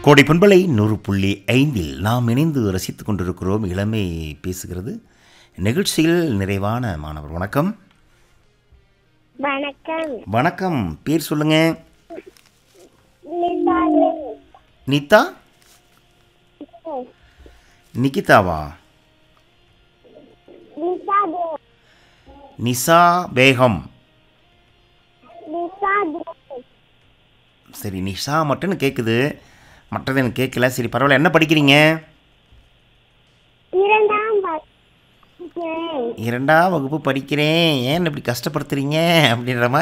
கோடை பண்பலை நூறு புள்ளி ஐந்தில் நாம் இணைந்து ரசித்துக் கொண்டிருக்கிறோம் இளமை பேசுகிறது நிகழ்ச்சியில் நிறைவான மாணவர் வணக்கம் வணக்கம் வணக்கம் பேர் சொல்லுங்க லிசாலு. நிதா நிகிதாவா லிசாது. நிசா பேகம் லிசாது. சரி நிஷா மட்டும்னு கேட்குது மற்றது எனக்கு கேட்கல சரி பரவாயில்ல என்ன படிக்கிறீங்க இரண்டாம் வகுப்பு இரண்டாம் வகுப்பு படிக்கிறேன் ஏன் இப்படி கஷ்டப்படுத்துறீங்க அப்படின்ற மாதிரி